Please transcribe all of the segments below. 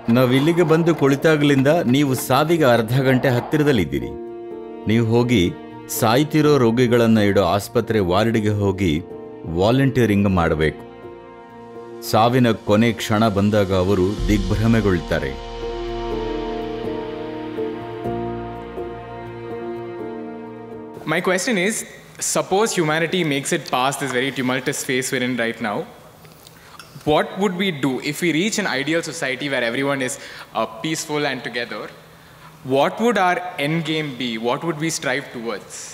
ನಾವಿಲ್ಲಿಗೆ ಬಂದು ಕುಳಿತಾಗಲಿಂದ ನೀವು ಸಾವಿಗೆ ಅರ್ಧ ಗಂಟೆ ಹತ್ತಿರದಲ್ಲಿದ್ದೀರಿ ನೀವು ಹೋಗಿ ಸಾಯ್ತಿರೋ ರೋಗಿಗಳನ್ನ ಇಡೋ ಆಸ್ಪತ್ರೆ ವಾರ್ಡ್ಗೆ ಹೋಗಿ ವಾಲಂಟಿಯರಿಂಗ್ ಮಾಡಬೇಕು ಸಾವಿನ ಕೊನೆ ಕ್ಷಣ ಬಂದಾಗ ಅವರು ದಿಗ್ಭ್ರಮೆಗೊಳ್ತಾರೆ My question is suppose humanity makes it past this very tumultuous phase we're in right now. What would we do if we reach an ideal society where everyone is uh, peaceful and together? What would our end game be? What would we strive towards?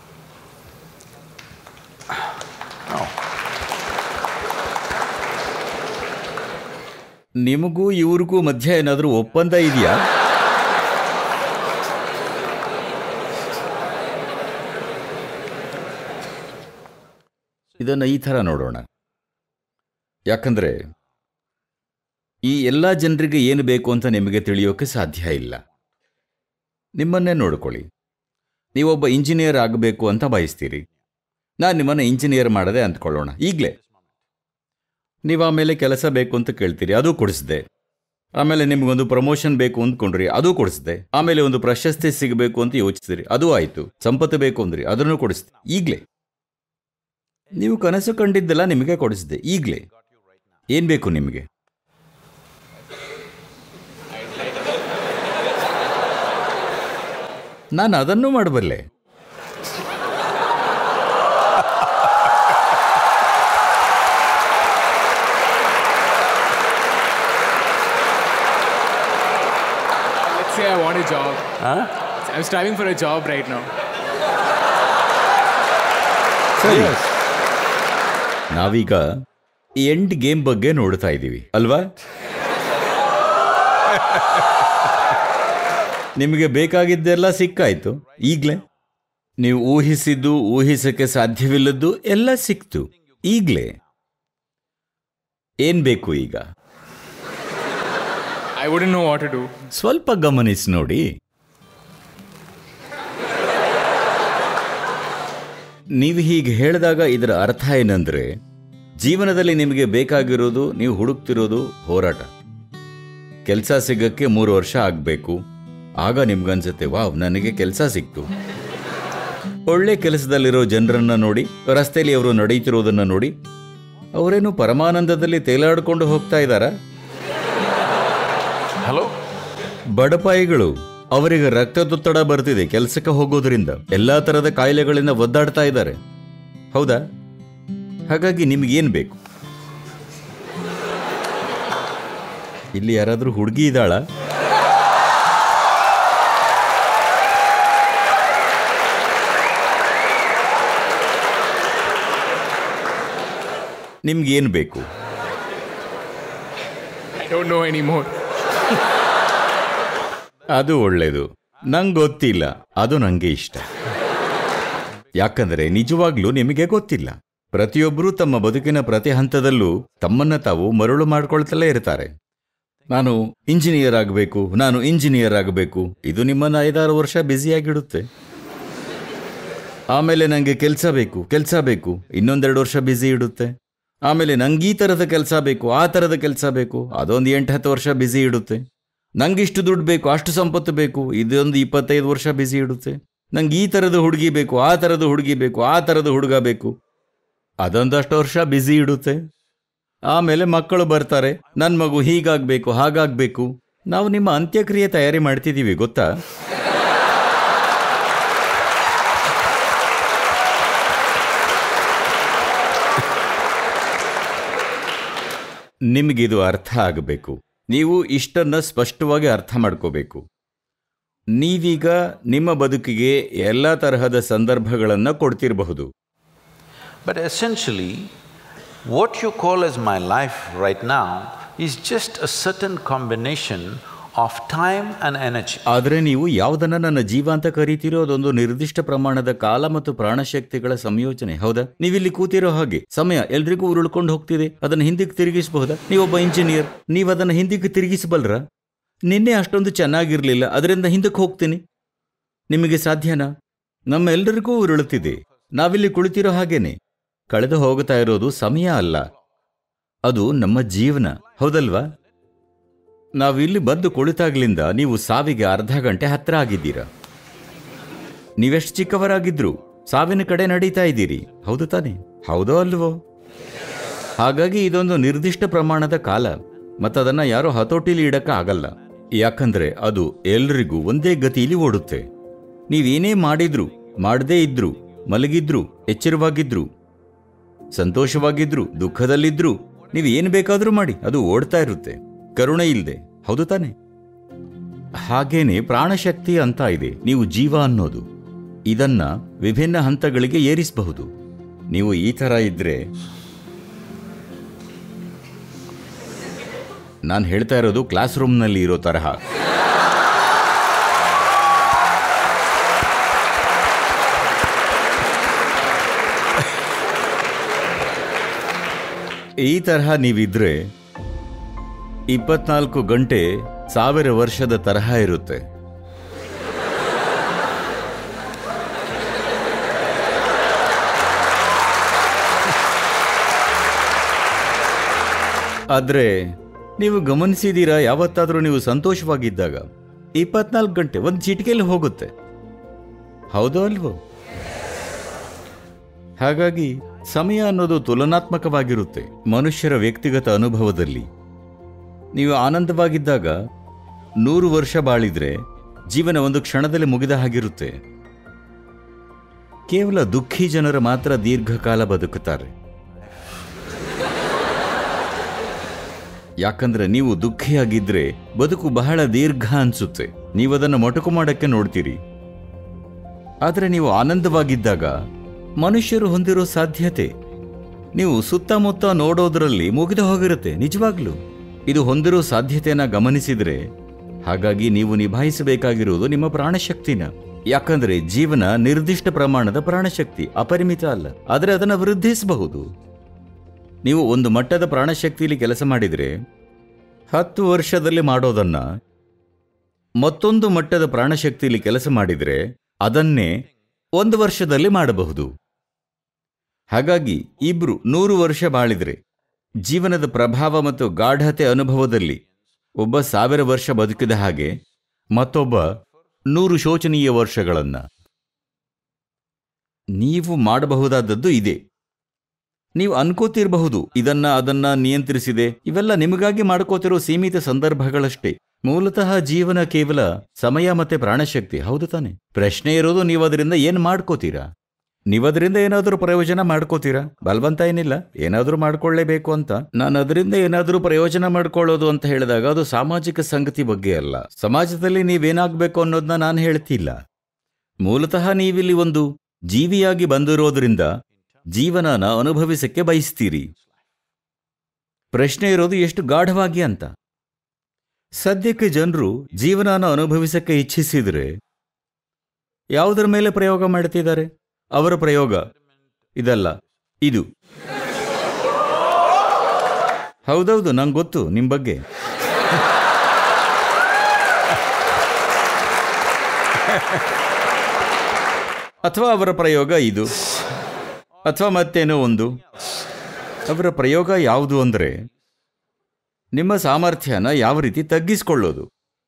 ನಿಮಗೂ ಇವ್ರಿಗೂ ಮಧ್ಯ ಏನಾದರೂ ಒಪ್ಪಂದ ಇದೆಯಾ ಇದನ್ನು ಈ ಥರ ನೋಡೋಣ ಯಾಕಂದ್ರೆ ಈ ಎಲ್ಲ ಜನರಿಗೆ ಏನು ಬೇಕು ಅಂತ ನಿಮಗೆ ತಿಳಿಯೋಕೆ ಸಾಧ್ಯ ಇಲ್ಲ ನಿಮ್ಮನ್ನೇ ನೋಡ್ಕೊಳ್ಳಿ ನೀವೊಬ್ಬ ಇಂಜಿನಿಯರ್ ಆಗಬೇಕು ಅಂತ ಬಯಸ್ತೀರಿ ನಾನು ನಿಮ್ಮನ್ನು ಇಂಜಿನಿಯರ್ ಮಾಡದೆ ಅಂದ್ಕೊಳ್ಳೋಣ ಈಗಲೇ ನೀವು ಆಮೇಲೆ ಕೆಲಸ ಬೇಕು ಅಂತ ಕೇಳ್ತೀರಿ ಅದು ಕೊಡಿಸ್ದೆ ಆಮೇಲೆ ನಿಮಗೊಂದು ಪ್ರಮೋಷನ್ ಬೇಕು ಅಂದ್ಕೊಂಡ್ರಿ ಅದು ಕೊಡಿಸ್ದೆ ಆಮೇಲೆ ಒಂದು ಪ್ರಶಸ್ತಿ ಸಿಗಬೇಕು ಅಂತ ಯೋಚಿಸಿದ್ರಿ ಅದು ಆಯ್ತು ಸಂಪತ್ತು ಬೇಕು ಅಂದ್ರಿ ಅದನ್ನು ಕೊಡಿಸ್ದೆ ಈಗಲೇ ನೀವು ಕನಸು ಕಂಡಿದ್ದೆಲ್ಲ ನಿಮಗೆ ಕೊಡಿಸಿದೆ ಈಗಲೇ ಏನ್ ಬೇಕು ನಿಮಗೆ ನಾನು ಅದನ್ನು ಮಾಡಬಲ್ಲೆ Let's say I want a job. I'm striving for a job right now. ಸರಿ ನಾವೀಗ ಎಂಡ್ ಗೇಮ್ ಬಗ್ಗೆ ನೋಡ್ತಾ ಇದ್ದೀವಿ ಅಲ್ವಾ ನಿಮಗೆ ಬೇಕಾಗಿದ್ದೆಲ್ಲ ಸಿಕ್ಕಾಯ್ತು ಈಗಲೇ ನೀವು ಊಹಿಸಿದ್ದು ಊಹಿಸಕ್ಕೆ ಸಾಧ್ಯವಿಲ್ಲದ್ದು ಎಲ್ಲ ಸಿಕ್ತು ಈಗಲೇ ಏನ್ ಬೇಕು ಈಗ I wouldn't know what to do. ಸ್ವಲ್ಪ ಗಮನಿಸಿ ನೋಡಿ ನೀವು ಹೀಗೆ ಹೇಳಿದಾಗ ಇದರ ಅರ್ಥ ಏನಂದ್ರೆ ಜೀವನದಲ್ಲಿ ನಿಮಗೆ ಬೇಕಾಗಿರೋದು ನೀವು ಹುಡುಕ್ತಿರೋದು ಹೋರಾಟ ಕೆಲಸ ಸಿಗಕ್ಕೆ ಮೂರು ವರ್ಷ ಆಗಬೇಕು ಆಗ ನಿಮ್ಗನ್ಸುತ್ತೆ ವಾವ್ ನನಗೆ ಕೆಲಸ ಸಿಕ್ತು ಒಳ್ಳೆ ಕೆಲಸದಲ್ಲಿರೋ ಜನರನ್ನ ನೋಡಿ ರಸ್ತೆಯಲ್ಲಿ ಅವರು ನಡೀತಿರೋದನ್ನ ನೋಡಿ ಅವರೇನು ಪರಮಾನಂದದಲ್ಲಿ ತೇಲಾಡ್ಕೊಂಡು ಹೋಗ್ತಾ ಇದ್ದಾರಾ Hello? ಬಡಪಾಯಿಗಳು ಅವರಿಗೆ ರಕ್ತದೊತ್ತಡ ಬರ್ತಿದೆ ಕೆಲಸಕ್ಕೆ ಹೋಗೋದ್ರಿಂದ ಎಲ್ಲಾ ತರದ ಕಾಯಿಲೆಗಳಿಂದ ಒದ್ದಾಡ್ತಾ ಇದ್ದಾರೆ ಹೌದಾ ಹಾಗಾಗಿ ನಿಮ್ಗೇನ್ ಬೇಕು ಇಲ್ಲಿ ಯಾರಾದ್ರೂ ಹುಡುಗಿ ಇದ್ದಾಳ ನಿಮ್ಗೇನ್ ಬೇಕು I don't know anymore. ಅದು ಒಳ್ಳೇದು ನಂಗೆ ಗೊತ್ತಿಲ್ಲ ಅದು ನಂಗೆ ಇಷ್ಟ ಯಾಕಂದ್ರೆ ನಿಜವಾಗ್ಲೂ ನಿಮಗೆ ಗೊತ್ತಿಲ್ಲ ಪ್ರತಿಯೊಬ್ಬರೂ ತಮ್ಮ ಬದುಕಿನ ಪ್ರತಿ ಹಂತದಲ್ಲೂ ತಮ್ಮನ್ನ ತಾವು ಮರುಳು ಮಾಡ್ಕೊಳ್ತಲೇ ಇರ್ತಾರೆ ನಾನು ಇಂಜಿನಿಯರ್ ಆಗಬೇಕು ನಾನು ಇಂಜಿನಿಯರ್ ಆಗಬೇಕು ಇದು ನಿಮ್ಮನ್ನ ಐದಾರು ವರ್ಷ ಬ್ಯುಸಿಯಾಗಿಡುತ್ತೆ ಆಮೇಲೆ ನನಗೆ ಕೆಲಸ ಬೇಕು ಕೆಲಸ ಬೇಕು ಇನ್ನೊಂದೆರಡು ವರ್ಷ ಬ್ಯುಸಿ ಇಡುತ್ತೆ ಆಮೇಲೆ ನಂಗೆ ಈ ಥರದ ಕೆಲಸ ಬೇಕು ಆ ಥರದ ಕೆಲಸ ಬೇಕು ಅದೊಂದು ಎಂಟು ಹತ್ತು ವರ್ಷ ಬ್ಯುಸಿ ಇಡುತ್ತೆ ನಂಗೆ ಇಷ್ಟು ದುಡ್ಡು ಬೇಕು ಅಷ್ಟು ಸಂಪತ್ತು ಬೇಕು ಇದೊಂದು ಇಪ್ಪತ್ತೈದು ವರ್ಷ ಬ್ಯುಸಿ ಇಡುತ್ತೆ ನಂಗೆ ಈ ಥರದ ಹುಡುಗಿ ಬೇಕು ಆ ಥರದ ಹುಡುಗಿ ಬೇಕು ಆ ಥರದ ಹುಡುಗ ಬೇಕು ಅದೊಂದಷ್ಟು ವರ್ಷ ಬ್ಯುಸಿ ಇಡುತ್ತೆ ಆಮೇಲೆ ಮಕ್ಕಳು ಬರ್ತಾರೆ ನನ್ನ ಮಗು ಹೀಗಾಗಬೇಕು ಹಾಗಾಗಬೇಕು ನಾವು ನಿಮ್ಮ ಅಂತ್ಯಕ್ರಿಯೆ ತಯಾರಿ ಮಾಡ್ತಿದ್ದೀವಿ ಗೊತ್ತಾ ನಿಮಗಿದು ಅರ್ಥ ಆಗಬೇಕು ನೀವು ಇಷ್ಟನ್ನ ಸ್ಪಷ್ಟವಾಗಿ ಅರ್ಥ ಮಾಡ್ಕೋಬೇಕು ನೀವೀಗ ನಿಮ್ಮ ಬದುಕಿಗೆ ಎಲ್ಲ ತರಹದ ಸಂದರ್ಭಗಳನ್ನು ಕೊಡ್ತಿರಬಹುದು But essentially, what you call as my life right now is just a certain combination of time and energy. ಆದರೆ ನೀವು ಯಾವುದನ್ನ ನನ್ನ ಜೀವ ಅಂತ ಕರಿತೀರೋ ಅದೊಂದು ನಿರ್ದಿಷ್ಟ ಪ್ರಮಾಣದ ಕಾಲ ಮತ್ತು ಪ್ರಾಣಶಕ್ತಿಗಳ ಸಂಯೋಜನೆ ಹೌದಾ ನೀವಿಲ್ಲಿ ಕೂತಿರೋ ಹಾಗೆ ಸಮಯ ಎಲ್ರಿಗೂ ಉರುಳ್ಕೊಂಡು ಹೋಗ್ತಿದೆ ಅದನ್ನ ಹಿಂದಕ್ಕೆ ತಿರುಗಿಸಬಹುದಾ ನೀವೊಬ್ಬ ಇಂಜಿನಿಯರ್ ನೀವು ಅದನ್ನ ಹಿಂದಕ್ಕೆ ತಿರುಗಿಸಬಲ್ರ ನಿನ್ನೆ ಅಷ್ಟೊಂದು ಚೆನ್ನಾಗಿರ್ಲಿಲ್ಲ ಅದರಿಂದ ಹಿಂದಕ್ಕೆ ಹೋಗ್ತೀನಿ ನಿಮಗೆ ಸಾಧ್ಯನಾ ನಮ್ಮೆಲ್ಲರಿಗೂ ಉರುಳುತ್ತಿದೆ ನಾವಿಲ್ಲಿ ಕುಳಿತಿರೋ ಹಾಗೇನೆ ಕಳೆದು ಹೋಗ್ತಾ ಇರೋದು ಸಮಯ ಅಲ್ಲ ಅದು ನಮ್ಮ ಜೀವನ ಹೌದಲ್ವಾ ನಾವಿಲ್ಲಿ ಬಂದು ಕುಳಿತಾಗ್ಲಿಂದ ನೀವು ಸಾವಿಗೆ ಅರ್ಧ ಗಂಟೆ ಹತ್ರ ಆಗಿದ್ದೀರಾ ನೀವೆಷ್ಟು ಚಿಕ್ಕವರಾಗಿದ್ರು ಸಾವಿನ ಕಡೆ ನಡೀತಾ ಇದ್ದೀರಿ ಹೌದು ತಾನೇ ಹೌದೋ ಅಲ್ವೋ ಹಾಗಾಗಿ ಇದೊಂದು ನಿರ್ದಿಷ್ಟ ಪ್ರಮಾಣದ ಕಾಲ ಮತ್ತದನ್ನ ಯಾರೋ ಹತೋಟಿಲಿ ಇಡಕ್ಕ ಆಗಲ್ಲ ಯಾಕಂದ್ರೆ ಅದು ಎಲ್ರಿಗೂ ಒಂದೇ ಗತಿಯಲ್ಲಿ ಓಡುತ್ತೆ ನೀವೇನೇ ಮಾಡಿದ್ರು ಮಾಡದೇ ಇದ್ರು ಮಲಗಿದ್ರು ಎಚ್ಚರವಾಗಿದ್ರು ಸಂತೋಷವಾಗಿದ್ರು ದುಃಖದಲ್ಲಿದ್ರು ನೀವು ಏನು ಬೇಕಾದರೂ ಮಾಡಿ ಅದು ಓಡ್ತಾ ಇರುತ್ತೆ ಕರುಣೆ ಇಲ್ಲದೆ ಹೌದು ತಾನೆ ಹಾಗೇನೆ ಪ್ರಾಣಶಕ್ತಿ ಅಂತ ಇದೆ ನೀವು ಜೀವ ಅನ್ನೋದು ಇದನ್ನ ವಿಭಿನ್ನ ಹಂತಗಳಿಗೆ ಏರಿಸಬಹುದು ನೀವು ಈ ಥರ ಇದ್ರೆ ನಾನು ಹೇಳ್ತಾ ಇರೋದು ಕ್ಲಾಸ್ ರೂಮ್ನಲ್ಲಿ ಇರೋ ತರಹ ಈ ತರಹ ನೀವಿದ್ರೆ ಇಪ್ಪತ್ನಾಲ್ಕು ಗಂಟೆ ಸಾವಿರ ವರ್ಷದ ತರಹ ಇರುತ್ತೆ ಆದ್ರೆ ನೀವು ಗಮನಿಸಿದೀರಾ ಯಾವತ್ತಾದ್ರೂ ನೀವು ಸಂತೋಷವಾಗಿದ್ದಾಗ ಇಪ್ಪತ್ನಾಲ್ಕು ಗಂಟೆ ಒಂದು ಚಿಟಿಕೆಯಲ್ಲಿ ಹೋಗುತ್ತೆ ಹೌದೋ ಅಲ್ವೋ ಹಾಗಾಗಿ ಸಮಯ ಅನ್ನೋದು ತುಲನಾತ್ಮಕವಾಗಿರುತ್ತೆ ಮನುಷ್ಯರ ವ್ಯಕ್ತಿಗತ ಅನುಭವದಲ್ಲಿ ನೀವು ಆನಂದವಾಗಿದ್ದಾಗ ನೂರು ವರ್ಷ ಬಾಳಿದ್ರೆ ಜೀವನ ಒಂದು ಕ್ಷಣದಲ್ಲಿ ಮುಗಿದ ಹಾಗಿರುತ್ತೆ ಕೇವಲ ದುಃಖಿ ಜನರು ಮಾತ್ರ ದೀರ್ಘಕಾಲ ಬದುಕುತ್ತಾರೆ ಯಾಕಂದ್ರೆ ನೀವು ದುಃಖಿಯಾಗಿದ್ರೆ ಬದುಕು ಬಹಳ ದೀರ್ಘ ಅನ್ಸುತ್ತೆ ನೀವು ಅದನ್ನು ಮೊಟಕು ಮಾಡಕ್ಕೆ ನೋಡ್ತೀರಿ ಆದರೆ ನೀವು ಆನಂದವಾಗಿದ್ದಾಗ ಮನುಷ್ಯರು ಹೊಂದಿರೋ ಸಾಧ್ಯತೆ ನೀವು ಸುತ್ತಮುತ್ತ ನೋಡೋದ್ರಲ್ಲಿ ಮುಗಿದು ಹೋಗಿರುತ್ತೆ ನಿಜವಾಗ್ಲೂ ಇದು ಹೊಂದಿರೋ ಸಾಧ್ಯತೆಯನ್ನ ಗಮನಿಸಿದ್ರೆ ಹಾಗಾಗಿ ನೀವು ನಿಭಾಯಿಸಬೇಕಾಗಿರುವುದು ನಿಮ್ಮ ಪ್ರಾಣಶಕ್ತಿನ ಯಾಕಂದ್ರೆ ಜೀವನ ನಿರ್ದಿಷ್ಟ ಪ್ರಮಾಣದ ಪ್ರಾಣಶಕ್ತಿ ಅಪರಿಮಿತ ಅಲ್ಲ ಆದರೆ ಅದನ್ನು ವೃದ್ಧಿಸಬಹುದು ನೀವು ಒಂದು ಮಟ್ಟದ ಪ್ರಾಣಶಕ್ತಿಯಲ್ಲಿ ಕೆಲಸ ಮಾಡಿದರೆ ಹತ್ತು ವರ್ಷದಲ್ಲಿ ಮಾಡೋದನ್ನ ಮತ್ತೊಂದು ಮಟ್ಟದ ಪ್ರಾಣಶಕ್ತಿಯಲ್ಲಿ ಕೆಲಸ ಮಾಡಿದರೆ ಅದನ್ನೇ ಒಂದು ವರ್ಷದಲ್ಲಿ ಮಾಡಬಹುದು ಹಾಗಾಗಿ ಇಬ್ರು ನೂರು ವರ್ಷ ಬಾಳಿದ್ರೆ ಜೀವನದ ಪ್ರಭಾವ ಮತ್ತು ಗಾಢತೆ ಅನುಭವದಲ್ಲಿ ಒಬ್ಬ ಸಾವಿರ ವರ್ಷ ಬದುಕಿದ ಹಾಗೆ ಮತ್ತೊಬ್ಬ ನೂರು ಶೋಚನೀಯ ವರ್ಷಗಳನ್ನ ನೀವು ಮಾಡಬಹುದಾದದ್ದು ಇದೆ ನೀವು ಅನ್ಕೋತಿರಬಹುದು ಇದನ್ನ ಅದನ್ನ ನಿಯಂತ್ರಿಸಿದೆ ಇವೆಲ್ಲ ನಿಮಗಾಗಿ ಮಾಡ್ಕೋತಿರೋ ಸೀಮಿತ ಸಂದರ್ಭಗಳಷ್ಟೇ ಮೂಲತಃ ಜೀವನ ಕೇವಲ ಸಮಯ ಮತ್ತೆ ಪ್ರಾಣಶಕ್ತಿ ಹೌದು ತಾನೆ ಪ್ರಶ್ನೆ ಇರೋದು ನೀವು ಅದರಿಂದ ಏನ್ ಮಾಡ್ಕೋತೀರಾ ನೀವು ಅದರಿಂದ ಏನಾದರೂ ಪ್ರಯೋಜನ ಮಾಡ್ಕೋತೀರಾ ಬಲವಂತ ಏನಿಲ್ಲ ಏನಾದರೂ ಮಾಡ್ಕೊಳ್ಳೇಬೇಕು ಅಂತ ನಾನು ಅದರಿಂದ ಏನಾದರೂ ಪ್ರಯೋಜನ ಮಾಡ್ಕೊಳ್ಳೋದು ಅಂತ ಹೇಳಿದಾಗ ಅದು ಸಾಮಾಜಿಕ ಸಂಗತಿ ಬಗ್ಗೆ ಅಲ್ಲ ಸಮಾಜದಲ್ಲಿ ನೀವೇನಾಗಬೇಕು ಅನ್ನೋದನ್ನ ನಾನು ಹೇಳ್ತಿಲ್ಲ ಮೂಲತಃ ನೀವಿಲ್ಲಿ ಒಂದು ಜೀವಿಯಾಗಿ ಬಂದಿರೋದ್ರಿಂದ ಜೀವನನ ಅನುಭವಿಸಕ್ಕೆ ಬಯಸ್ತೀರಿ ಪ್ರಶ್ನೆ ಇರೋದು ಎಷ್ಟು ಗಾಢವಾಗಿ ಅಂತ ಸದ್ಯಕ್ಕೆ ಜನರು ಜೀವನನ ಅನುಭವಿಸಕ್ಕೆ ಇಚ್ಛಿಸಿದ್ರೆ ಯಾವುದರ ಮೇಲೆ ಪ್ರಯೋಗ ಮಾಡ್ತಿದ್ದಾರೆ ಅವರ ಪ್ರಯೋಗ ಇದಲ್ಲ ಇದು ಹೌದೌದು ನಂಗೆ ಗೊತ್ತು ನಿಮ್ಮ ಬಗ್ಗೆ ಅಥವಾ ಅವರ ಪ್ರಯೋಗ ಇದು ಅಥವಾ ಮತ್ತೇನೋ ಒಂದು ಅವರ ಪ್ರಯೋಗ ಯಾವುದು ಅಂದರೆ ನಿಮ್ಮ ಸಾಮರ್ಥ್ಯನ ಯಾವ ರೀತಿ ತಗ್ಗಿಸ್ಕೊಳ್ಳೋದು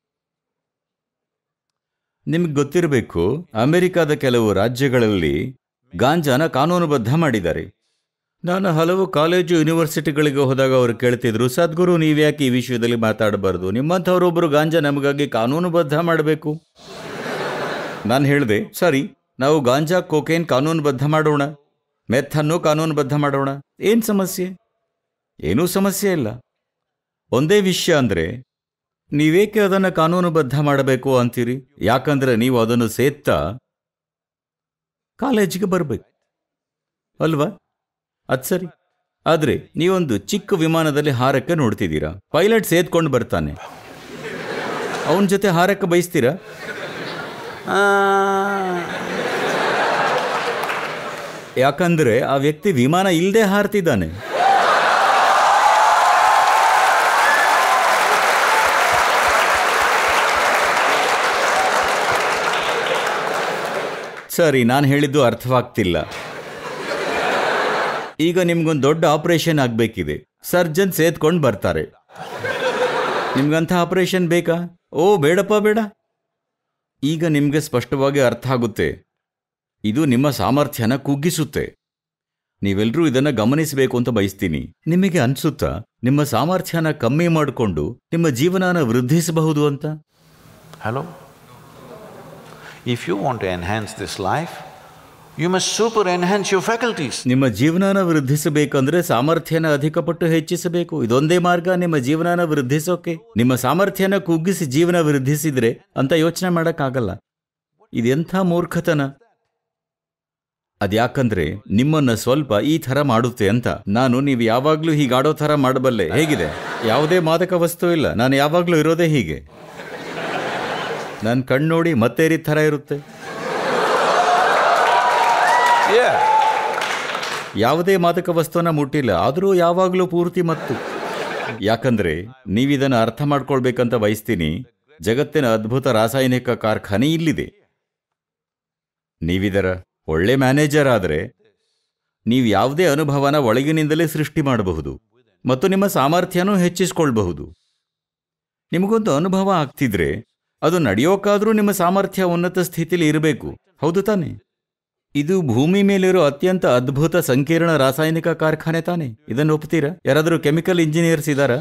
ನಿಮ್ಗೆ ಗೊತ್ತಿರಬೇಕು ಅಮೆರಿಕದ ಕೆಲವು ರಾಜ್ಯಗಳಲ್ಲಿ ಗಾಂಜಾನ ಕಾನೂನುಬದ್ಧ ಮಾಡಿದ್ದಾರೆ ನಾನು ಹಲವು ಕಾಲೇಜು ಯೂನಿವರ್ಸಿಟಿಗಳಿಗೆ ಹೋದಾಗ ಅವರು ಕೇಳ್ತಿದ್ರು ಸದ್ಗುರು ನೀವ್ಯಾಕೆ ಈ ವಿಷಯದಲ್ಲಿ ಮಾತಾಡಬಾರ್ದು ನಿಮ್ಮಂಥವರೊಬ್ಬರು ಗಾಂಜಾ ನಮಗಾಗಿ ಕಾನೂನುಬದ್ಧ ಮಾಡಬೇಕು ನಾನು ಹೇಳಿದೆ ಸರಿ ನಾವು ಗಾಂಜಾ ಕೋಕೇನ್ ಕಾನೂನುಬದ್ಧ ಮಾಡೋಣ ಮೆಥನ್ನು ಕಾನೂನುಬದ್ಧ ಮಾಡೋಣ ಏನು ಸಮಸ್ಯೆ ಏನೂ ಸಮಸ್ಯೆ ಇಲ್ಲ ಒಂದೇ ವಿಷಯ ಅಂದರೆ ನೀವೇಕೆ ಅದನ್ನು ಕಾನೂನುಬದ್ಧ ಮಾಡಬೇಕು ಅಂತೀರಿ ಯಾಕಂದ್ರೆ ನೀವು ಅದನ್ನು ಸೇತ್ತಾ ಕಾಲೇಜಿಗೆ ಬರಬೇಕು ಅಲ್ವಾ ಅದು ಸರಿ ಆದರೆ ನೀವೊಂದು ಚಿಕ್ಕ ವಿಮಾನದಲ್ಲಿ ಹಾರಕ್ಕೆ ನೋಡ್ತಿದ್ದೀರಾ ಪೈಲಟ್ ಸೇದ್ಕೊಂಡು ಬರ್ತಾನೆ ಅವನ ಜೊತೆ ಹಾರಕ್ಕೆ ಬಯಸ್ತೀರಾ ಆ, ಯಾಕಂದ್ರೆ ಆ ವ್ಯಕ್ತಿ ವಿಮಾನ ಇಲ್ಲದೆ ಹಾರ್ತಿದ್ದಾನೆ ಸರಿ ನಾನು ಹೇಳಿದ್ದು ಅರ್ಥವಾಗ್ತಿಲ್ಲ ಈಗ ನಿಮ್ಗೊಂದು ದೊಡ್ಡ ಆಪರೇಷನ್ ಆಗಬೇಕಿದೆ ಸರ್ಜನ್ ಸೇದ್ಕೊಂಡು ಬರ್ತಾರೆ ನಿಮ್ಗಂಥ ಆಪರೇಷನ್ ಬೇಕಾ ಓ ಬೇಡಪ್ಪ ಬೇಡ ಈಗ ನಿಮಗೆ ಸ್ಪಷ್ಟವಾಗಿ ಅರ್ಥ ಆಗುತ್ತೆ ಇದು ನಿಮ್ಮ ಸಾಮರ್ಥ್ಯನ ಕುಗ್ಗಿಸುತ್ತೆ ನೀವೆಲ್ಲರೂ ಇದನ್ನ ಗಮನಿಸಬೇಕು ಅಂತ ಬಯಸ್ತೀನಿ ನಿಮಗೆ ಅನ್ಸುತ್ತಾ ನಿಮ್ಮ ಸಾಮರ್ಥ್ಯನ ಕಮ್ಮಿ ಮಾಡಿಕೊಂಡು ನಿಮ್ಮ ಜೀವನನ ವೃದ್ಧಿಸಬಹುದು ಅಂತ Hello? If you want to enhance this life, you must super enhance your faculties. ನಿಮ್ಮ ಜೀವನನ ವೃದ್ಧಿಸಬೇಕಂದ್ರೆ ಸಾಮರ್ಥ್ಯನ ಅಧಿಕಪಟ್ಟು ಹೆಚ್ಚಿಸಬೇಕು ಇದೊಂದೇ ಮಾರ್ಗ ನಿಮ್ಮ ಜೀವನನ ವೃದ್ಧಿಸೋಕೆ ನಿಮ್ಮ ಸಾಮರ್ಥ್ಯನ ಕುಗ್ಗಿಸಿ ಜೀವನ ವೃದ್ಧಿಸಿದ್ರೆ ಅಂತ ಯೋಚನೆ ಮಾಡೋಕ್ಕಾಗಲ್ಲ ಇದೆಂಥ ಮೂರ್ಖತನ ಅದ್ಯಾಕಂದ್ರೆ ನಿಮ್ಮನ್ನ ಸ್ವಲ್ಪ ಈ ಥರ ಮಾಡುತ್ತೆ ಅಂತ ನಾನು ನೀವು ಯಾವಾಗ್ಲೂ ಹೀಗಾಡೋ ಥರ ಮಾಡಬಲ್ಲೆ ಹೇಗಿದೆ ಯಾವುದೇ ಮಾದಕ ವಸ್ತು ಇಲ್ಲ ನಾನು ಯಾವಾಗ್ಲೂ ಇರೋದೇ ಹೀಗೆ ನನ್ನ ಕಣ್ಣು ನೋಡಿ ಮತ್ತೇರಿ ಥರ ಇರುತ್ತೆ Yeah. ಯಾವುದೇ ಮಾದಕ ವಸ್ತುವನ್ನ ಮುಟ್ಟಿಲ್ಲ ಆದರೂ ಯಾವಾಗಲೂ ಪೂರ್ತಿ ಮತ್ತು ಯಾಕಂದ್ರೆ ನೀವಿದನ್ನು ಅರ್ಥ ಮಾಡ್ಕೊಳ್ಬೇಕಂತ ಬಯಸ್ತೀನಿ ಜಗತ್ತಿನ ಅದ್ಭುತ ರಾಸಾಯನಿಕ ಕಾರ್ಖಾನೆ ಇಲ್ಲಿದೆ ನೀವಿದರ ಒಳ್ಳೆ ಮ್ಯಾನೇಜರ್ ಆದರೆ ನೀವು ಯಾವುದೇ ಅನುಭವನ ಒಳಗಿನಿಂದಲೇ ಸೃಷ್ಟಿ ಮಾಡಬಹುದು ಮತ್ತು ನಿಮ್ಮ ಸಾಮರ್ಥ್ಯನೂ ಹೆಚ್ಚಿಸ್ಕೊಳ್ಬಹುದು ನಿಮಗೊಂದು ಅನುಭವ ಆಗ್ತಿದ್ರೆ ಅದು ನಡೆಯೋಕ್ಕಾದ್ರೂ ನಿಮ್ಮ ಸಾಮರ್ಥ್ಯ ಉನ್ನತ ಸ್ಥಿತಿಲಿ ಇರಬೇಕು ಹೌದು ತಾನೆ ಇದು ಭೂಮಿ ಮೇಲಿರೋ ಅತ್ಯಂತ ಅದ್ಭುತ ಸಂಕೀರ್ಣ ರಾಸಾಯನಿಕ ಕಾರ್ಖಾನೆ ತಾನೆ ಇದನ್ನು ಒಪ್ತೀರಾ ಯಾರಾದರೂ ಕೆಮಿಕಲ್ ಇಂಜಿನಿಯರ್ಸ್ ಇದ್ದಾರಾ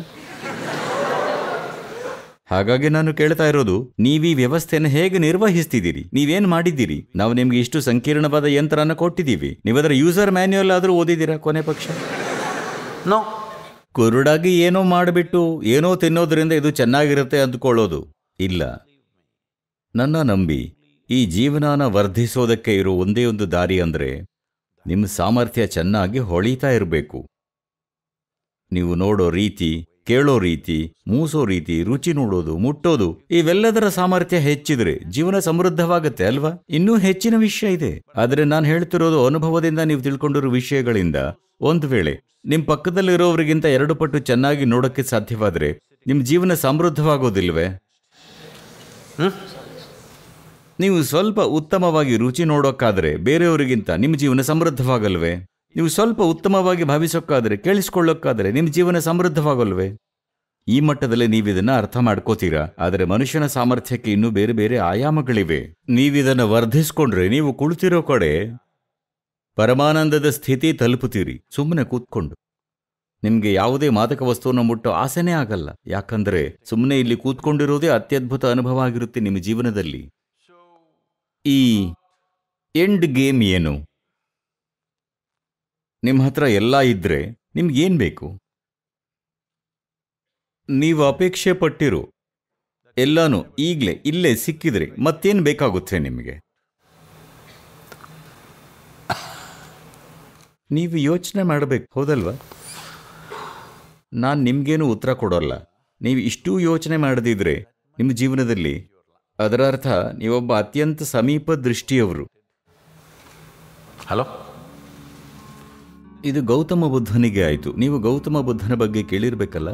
ಹಾಗಾಗಿ ನಾನು ಕೇಳ್ತಾ ಇರೋದು ನೀವೀ ವ್ಯವಸ್ಥೆಯನ್ನು ಹೇಗೆ ನಿರ್ವಹಿಸ್ತಿದ್ದೀರಿ ನೀವೇನ್ ಮಾಡಿದ್ದೀರಿ ನಾವು ನಿಮ್ಗೆ ಇಷ್ಟು ಸಂಕೀರ್ಣವಾದ ಯಂತ್ರನ ಕೊಟ್ಟಿದ್ದೀವಿ ನೀವದರ ಯೂಸರ್ ಮ್ಯಾನ್ಯುಯಲ್ ಆದರೂ ಓದಿದ್ದೀರಾ ಕೊನೆ ಪಕ್ಷ No. ಕುರುಡಾಗಿ ಏನೋ ಮಾಡಿಬಿಟ್ಟು ಏನೋ ತಿನ್ನೋದ್ರಿಂದ ಇದು ಚೆನ್ನಾಗಿರುತ್ತೆ ಅಂದ್ಕೊಳ್ಳೋದು ಇಲ್ಲ ನನ್ನ ನಂಬಿ ಈ ಜೀವನನ ವರ್ಧಿಸೋದಕ್ಕೆ ಇರೋ ಒಂದೇ ಒಂದು ದಾರಿ ಅಂದ್ರೆ ನಿಮ್ಮ ಸಾಮರ್ಥ್ಯ ಚೆನ್ನಾಗಿ ಹೊಳಿತಾ ಇರಬೇಕು ನೀವು ನೋಡೋ ರೀತಿ ಕೇಳೋ ರೀತಿ ಮೂಸೋ ರೀತಿ ರುಚಿ ನೋಡೋದು ಮುಟ್ಟೋದು ಇವೆಲ್ಲದರ ಸಾಮರ್ಥ್ಯ ಹೆಚ್ಚಿದ್ರೆ ಜೀವನ ಸಮೃದ್ಧವಾಗತ್ತೆ ಅಲ್ವಾ ಇನ್ನೂ ಹೆಚ್ಚಿನ ವಿಷಯ ಇದೆ ಆದ್ರೆ ನಾನು ಹೇಳ್ತಿರೋದು ಅನುಭವದಿಂದ ನೀವು ತಿಳ್ಕೊಂಡಿರೋ ವಿಷಯಗಳಿಂದ ಒಂದು ವೇಳೆ ನಿಮ್ ಪಕ್ಕದಲ್ಲಿರೋವರಿಗಿಂತ ಎರಡು ಪಟ್ಟು ಚೆನ್ನಾಗಿ ನೋಡೋಕ್ಕೆ ಸಾಧ್ಯವಾದ್ರೆ ನಿಮ್ ಜೀವನ ಸಮೃದ್ಧವಾಗೋದಿಲ್ವೇ ನೀವು ಸ್ವಲ್ಪ ಉತ್ತಮವಾಗಿ ರುಚಿ ನೋಡೋಕ್ಕಾದ್ರೆ ಬೇರೆಯವರಿಗಿಂತ ನಿಮ್ಮ ಜೀವನ ಸಮೃದ್ಧವಾಗಲ್ವೇ ನೀವು ಸ್ವಲ್ಪ ಉತ್ತಮವಾಗಿ ಭಾವಿಸೋಕ್ಕಾದ್ರೆ ಕೇಳಿಸ್ಕೊಳ್ಳೋಕ್ಕಾದ್ರೆ ನಿಮ್ಮ ಜೀವನ ಸಮೃದ್ಧವಾಗಲ್ವೇ ಈ ಮಟ್ಟದಲ್ಲಿ ನೀವಿದನ್ನ ಅರ್ಥ ಮಾಡ್ಕೋತೀರಾ ಆದರೆ ಮನುಷ್ಯನ ಸಾಮರ್ಥ್ಯಕ್ಕೆ ಇನ್ನೂ ಬೇರೆ ಬೇರೆ ಆಯಾಮಗಳಿವೆ ನೀವಿದನ್ನ ವರ್ಧಿಸ್ಕೊಂಡ್ರೆ ನೀವು ಕುಳಿತಿರೋ ಕಡೆ ಪರಮಾನಂದದ ಸ್ಥಿತಿ ತಲುಪುತ್ತೀರಿ ಸುಮ್ಮನೆ ಕೂತ್ಕೊಂಡು ನಿಮ್ಗೆ ಯಾವುದೇ ಮಾದಕ ವಸ್ತುವನ್ನು ಮುಟ್ಟೋ ಆಸೆನೇ ಆಗಲ್ಲ ಯಾಕಂದ್ರೆ ಸುಮ್ಮನೆ ಇಲ್ಲಿ ಕೂತ್ಕೊಂಡಿರೋದೇ ಅತ್ಯದ್ಭುತ ಅನುಭವ ಆಗಿರುತ್ತೆ ನಿಮ್ಮ ಜೀವನದಲ್ಲಿ ಈ ಎಂಡ್ ಗೇಮ್ ಏನು ನಿಮ್ಮ ಹತ್ರ ಎಲ್ಲ ಇದ್ರೆ ನಿಮ್ಗೇನ್ ಬೇಕು ನೀವು ಅಪೇಕ್ಷೆ ಪಟ್ಟಿರೋ ಎಲ್ಲಾನು ಈಗಲೇ ಇಲ್ಲೇ ಸಿಕ್ಕಿದ್ರೆ ಮತ್ತೇನ್ ಬೇಕಾಗುತ್ತೆ ನಿಮಗೆ ನೀವು ಯೋಚನೆ ಮಾಡಬೇಕು ಹೌದಲ್ವಾ ನಾನು ನಿಮ್ಗೇನು ಉತ್ತರ ಕೊಡೋಲ್ಲ ನೀವು ಇಷ್ಟೂ ಯೋಚನೆ ಮಾಡದಿದ್ರೆ ನಿಮ್ಮ ಜೀವನದಲ್ಲಿ ಅದರ ಅರ್ಥ ನೀವೊಬ್ಬ ಅತ್ಯಂತ ಸಮೀಪ ದೃಷ್ಟಿಯವರು Hello? ಇದು ಗೌತಮ ಬುದ್ಧನಿಗೆ ಆಯಿತು ನೀವು ಗೌತಮ ಬುದ್ಧನ ಬಗ್ಗೆ ಕೇಳಿರ್ಬೇಕಲ್ಲ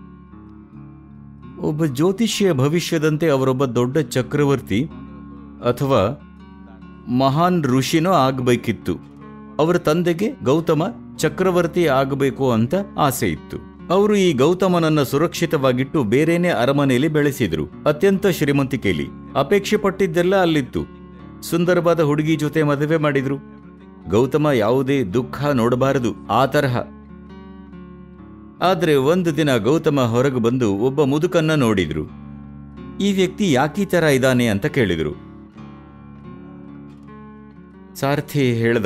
ಒಬ್ಬ ಜ್ಯೋತಿಷಿಯ ಭವಿಷ್ಯದಂತೆ ಅವರೊಬ್ಬ ದೊಡ್ಡ ಚಕ್ರವರ್ತಿ ಅಥವಾ ಮಹಾನ್ ಋಷಿನೋ ಆಗಬೇಕಿತ್ತು ಅವರ ತಂದೆಗೆ ಗೌತಮ ಚಕ್ರವರ್ತಿ ಆಗಬೇಕು ಅಂತ ಆಸೆ ಇತ್ತು ಅವರು ಈ ಗೌತಮನನ್ನ ಸುರಕ್ಷಿತವಾಗಿಟ್ಟು ಬೇರೇನೇ ಅರಮನೆಯಲ್ಲಿ ಬೆಳೆಸಿದ್ರು ಅತ್ಯಂತ ಶ್ರೀಮಂತಿಕೆಯಲ್ಲಿ ಅಪೇಕ್ಷೆ ಪಟ್ಟಿದ್ದೆಲ್ಲ ಅಲ್ಲಿತ್ತು ಸುಂದರವಾದ ಹುಡುಗಿ ಜೊತೆ ಮದುವೆ ಮಾಡಿದ್ರು ಗೌತಮ ಯಾವುದೇ ದುಃಖ ನೋಡಬಾರದು ಆ ತರಹ ಆದ್ರೆ ಒಂದು ದಿನ ಗೌತಮ ಹೊರಗೆ ಬಂದು ಒಬ್ಬ ಮುದುಕನ್ನ ನೋಡಿದ್ರು ಈ ವ್ಯಕ್ತಿ ಯಾಕೀ ತರ ಇದ್ದಾನೆ ಅಂತ ಕೇಳಿದ್ರು ಸಾರ್ಥಿ ಹೇಳ್ದ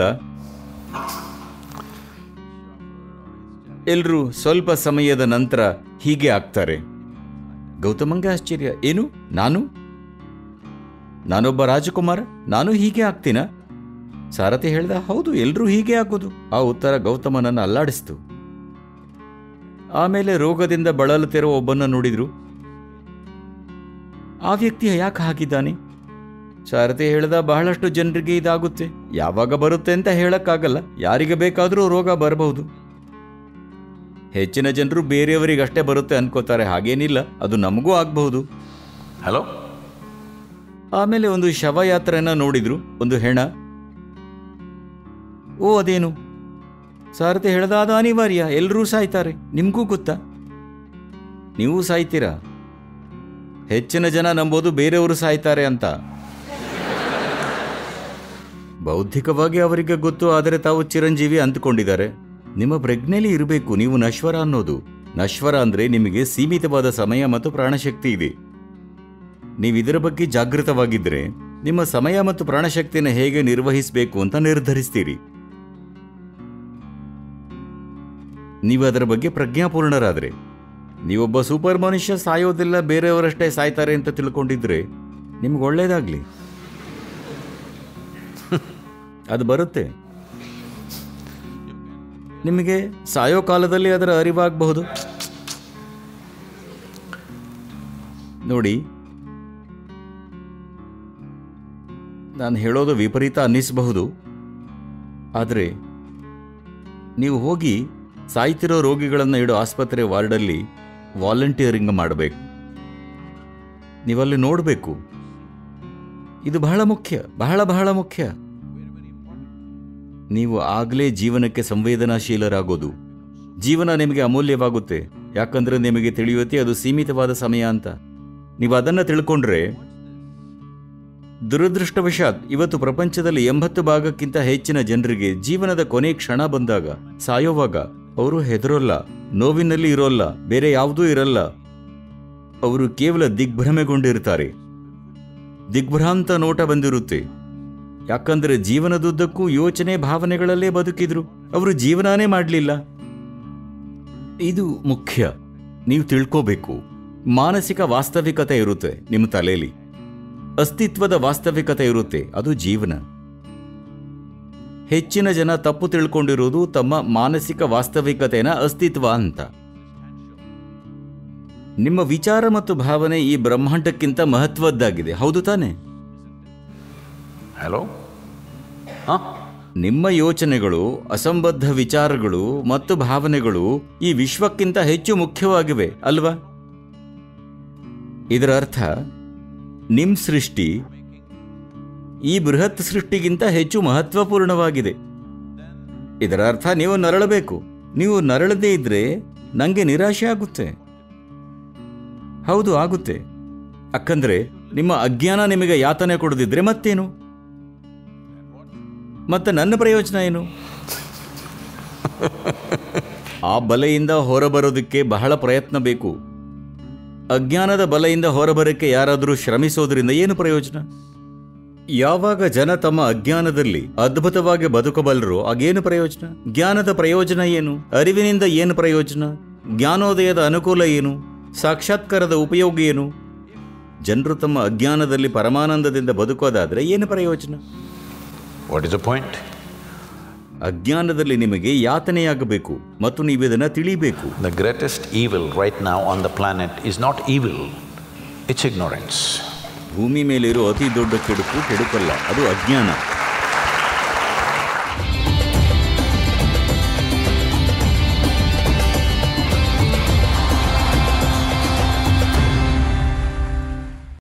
ಎಲ್ರೂ ಸ್ವಲ್ಪ ಸಮಯದ ನಂತರ ಹೀಗೆ ಆಗ್ತಾರೆ ಗೌತಮಂಗೆ ಆಶ್ಚರ್ಯ ಏನು ನಾನು ನಾನೊಬ್ಬ ರಾಜಕುಮಾರ ನಾನು ಹೀಗೆ ಆಗ್ತೀನ ಸಾರಥಿ ಹೇಳ್ದ ಹೌದು ಎಲ್ರೂ ಹೀಗೆ ಆಗೋದು ಆ ಉತ್ತರ ಗೌತಮನನ್ನ ಅಲ್ಲಾಡಿಸ್ತು ಆಮೇಲೆ ರೋಗದಿಂದ ಬಳಲುತ್ತಿರುವ ಒಬ್ಬನ್ನ ನೋಡಿದ್ರು ಆ ವ್ಯಕ್ತಿ ಯಾಕೆ ಹಾಕಿದ್ದಾನೆ ಸಾರಥಿ ಹೇಳ್ದ ಬಹಳಷ್ಟು ಜನರಿಗೆ ಇದಾಗುತ್ತೆ ಯಾವಾಗ ಬರುತ್ತೆ ಅಂತ ಹೇಳಕ್ಕಾಗಲ್ಲ ಯಾರಿಗೆ ಬೇಕಾದರೂ ರೋಗ ಬರಬಹುದು ಹೆಚ್ಚಿನ ಜನರು ಬೇರೆಯವರಿಗಷ್ಟೇ ಬರುತ್ತೆ ಅನ್ಕೋತಾರೆ ಹಾಗೇನಿಲ್ಲ ಅದು ನಮಗೂ ಆಗಬಹುದು Hello? ಆಮೇಲೆ ಒಂದು ಶವಯಾತ್ರೆಯನ್ನ ನೋಡಿದ್ರು ಒಂದು ಹೆಣ ಓ ಅದೇನು ಸಾರಥಿ ಹೇಳ್ದ ಅದು ಅನಿವಾರ್ಯ ಎಲ್ಲರೂ ಸಾಯ್ತಾರೆ ನಿಮ್ಗೂ ಗೊತ್ತಾ ನೀವು ಸಾಯ್ತೀರಾ ಹೆಚ್ಚಿನ ಜನ ನಂಬೋದು ಬೇರೆಯವರು ಸಾಯ್ತಾರೆ ಅಂತ ಬೌದ್ಧಿಕವಾಗಿ ಅವರಿಗೆ ಗೊತ್ತು ಆದರೆ ತಾವು ಚಿರಂಜೀವಿ ಅಂದುಕೊಂಡಿದ್ದಾರೆ ನಿಮ್ಮ ಪ್ರಜ್ಞೆಯಲ್ಲಿ ಇರಬೇಕು ನೀವು ನಶ್ವರ ಅನ್ನೋದು ನಶ್ವರ ಅಂದ್ರೆ ನಿಮಗೆ ಸೀಮಿತವಾದ ಸಮಯ ಮತ್ತು ಪ್ರಾಣಶಕ್ತಿ ಇದೆ ನೀವು ಇದರ ಬಗ್ಗೆ ಜಾಗೃತವಾಗಿದ್ದರೆ ನಿಮ್ಮ ಸಮಯ ಮತ್ತು ಪ್ರಾಣಶಕ್ತಿಯನ್ನು ಹೇಗೆ ನಿರ್ವಹಿಸಬೇಕು ಅಂತ ನಿರ್ಧರಿಸ್ತೀರಿ ನೀವು ಅದರ ಬಗ್ಗೆ ಪ್ರಜ್ಞಾಪೂರ್ಣರಾದ್ರೆ ನೀವೊಬ್ಬ ಸೂಪರ್ ಮನುಷ್ಯ ಸಾಯೋದಿಲ್ಲ ಬೇರೆಯವರಷ್ಟೇ ಸಾಯ್ತಾರೆ ಅಂತ ತಿಳ್ಕೊಂಡಿದ್ರೆ ನಿಮ್ಗೆ ಒಳ್ಳೇದಾಗ್ಲಿ ಅದು ಬರುತ್ತೆ ನಿಮಗೆ ಸಾಯೋ ಕಾಲದಲ್ಲಿ ಅದರ ಅರಿವಾಗಬಹುದು ನೋಡಿ ನಾನು ಹೇಳೋದು ವಿಪರೀತ ಅನ್ನಿಸಬಹುದು ಆದರೆ ನೀವು ಹೋಗಿ ಸಾಯ್ತಿರೋ ರೋಗಿಗಳನ್ನು ಇಡೋ ಆಸ್ಪತ್ರೆ ವಾರ್ಡಲ್ಲಿ ವಾಲಂಟಿಯರಿಂಗ್ ಮಾಡಬೇಕು ನೀವಲ್ಲಿ ನೋಡಬೇಕು ಇದು ಬಹಳ ಮುಖ್ಯ ಬಹಳ ಬಹಳ ಮುಖ್ಯ ನೀವು ಆಗಲೇ ಜೀವನಕ್ಕೆ ಸಂವೇದನಾಶೀಲರಾಗೋದು ಜೀವನ ನಿಮಗೆ ಅಮೂಲ್ಯವಾಗುತ್ತೆ ಯಾಕಂದ್ರೆ ನಿಮಗೆ ತಿಳಿಯುತ್ತೆ ಅದು ಸೀಮಿತವಾದ ಸಮಯ ಅಂತ ನೀವು ಅದನ್ನು ತಿಳ್ಕೊಂಡ್ರೆ ದುರದೃಷ್ಟವಶಾತ್ ಇವತ್ತು ಪ್ರಪಂಚದಲ್ಲಿ ಎಂಬತ್ತು ಭಾಗಕ್ಕಿಂತ ಹೆಚ್ಚಿನ ಜನರಿಗೆ ಜೀವನದ ಕೊನೆ ಕ್ಷಣ ಬಂದಾಗ ಸಾಯೋವಾಗ ಅವರು ಹೆದರೋಲ್ಲ ನೋವಿನಲ್ಲಿ ಇರೋಲ್ಲ ಬೇರೆ ಯಾವುದೂ ಇರಲ್ಲ ಅವರು ಕೇವಲ ದಿಗ್ಭ್ರಮೆಗೊಂಡಿರ್ತಾರೆ ದಿಗ್ಭ್ರಾಂತ ನೋಟ ಬಂದಿರುತ್ತೆ ಯಾಕಂದ್ರೆ ಜೀವನದುದ್ದಕ್ಕೂ ಯೋಚನೆ ಭಾವನೆಗಳಲ್ಲೇ ಬದುಕಿದ್ರು ಅವರು ಜೀವನಾನೇ ಮಾಡಲಿಲ್ಲ ಇದು ಮುಖ್ಯ ನೀವು ತಿಳ್ಕೋಬೇಕು ಮಾನಸಿಕ ವಾಸ್ತವಿಕತೆ ಇರುತ್ತೆ ನಿಮ್ಮ ತಲೆಯಲ್ಲಿ ಅಸ್ತಿತ್ವದ ವಾಸ್ತವಿಕತೆ ಇರುತ್ತೆ ಅದು ಜೀವನ ಹೆಚ್ಚಿನ ಜನ ತಪ್ಪು ತಿಳ್ಕೊಂಡಿರೋದು ತಮ್ಮ ಮಾನಸಿಕ ವಾಸ್ತವಿಕತೆನ ಅಸ್ತಿತ್ವ ಅಂತ ನಿಮ್ಮ ವಿಚಾರ ಮತ್ತು ಭಾವನೆ ಈ ಬ್ರಹ್ಮಾಂಡಕ್ಕಿಂತ ಮಹತ್ವದ್ದಾಗಿದೆ ಹೌದು ತಾನೆ Hello? Huh? ನಿಮ್ಮ ಯೋಚನೆಗಳು ಅಸಂಬದ್ಧ ವಿಚಾರಗಳು ಮತ್ತು ಭಾವನೆಗಳು ಈ ವಿಶ್ವಕ್ಕಿಂತ ಹೆಚ್ಚು ಮುಖ್ಯವಾಗಿವೆ ಅಲ್ವಾ ಇದರ ಅರ್ಥ ನಿಮ್ ಸೃಷ್ಟಿ ಈ ಬೃಹತ್ ಸೃಷ್ಟಿಗಿಂತ ಹೆಚ್ಚು ಮಹತ್ವಪೂರ್ಣವಾಗಿದೆ ಇದರ ಅರ್ಥ ನೀವು ನರಳಬೇಕು ನೀವು ನರಳದೇ ಇದ್ರೆ ನಂಗೆ ನಿರಾಶೆ ಆಗುತ್ತೆ ಹೌದು ಆಗುತ್ತೆ ಯಾಕಂದ್ರೆ ನಿಮ್ಮ ಅಜ್ಞಾನ ನಿಮಗೆ ಯಾತನೆ ಕೊಡದಿದ್ರೆ ಮತ್ತೇನು ಮತ್ತೆ ನನ್ನ ಪ್ರಯೋಜನ ಏನು ಆ ಬಲೆಯಿಂದ ಹೊರಬರೋದಕ್ಕೆ ಬಹಳ ಪ್ರಯತ್ನ ಬೇಕು ಅಜ್ಞಾನದ ಬಲೆಯಿಂದ ಹೊರಬರಕ್ಕೆ ಯಾರಾದರೂ ಶ್ರಮಿಸೋದ್ರಿಂದ ಏನು ಪ್ರಯೋಜನ ಯಾವಾಗ ಜನ ತಮ್ಮ ಅಜ್ಞಾನದಲ್ಲಿ ಅದ್ಭುತವಾಗಿ ಬದುಕಬಲ್ಲರೋ ಆಗೇನು ಪ್ರಯೋಜನ ಜ್ಞಾನದ ಪ್ರಯೋಜನ ಏನು ಅರಿವಿನಿಂದ ಏನು ಪ್ರಯೋಜನ ಜ್ಞಾನೋದಯದ ಅನುಕೂಲ ಏನು ಸಾಕ್ಷಾತ್ಕಾರದ ಉಪಯೋಗ ಏನು ಜನರು ತಮ್ಮ ಅಜ್ಞಾನದಲ್ಲಿ ಪರಮಾನಂದದಿಂದ ಬದುಕೋದಾದ್ರೆ ಏನು ಪ್ರಯೋಜನ What is the point? ಅಜ್ಞಾನದಲ್ಲಿ ನಿಮಗೆ ಯಾತನೆಯಾಗಬೇಕು ಮತ್ತು ನೀವಿದನ್ನು ತಿಳಿಬೇಕು The greatest evil right now on the planet is not evil, it's ignorance. ಭೂಮಿ ಮೇಲಿರೋ ಅತಿ ದೊಡ್ಡ ಕೆಡುಕು ಕೆಡುಕಲ್ಲ ಅದು ಅಜ್ಞಾನ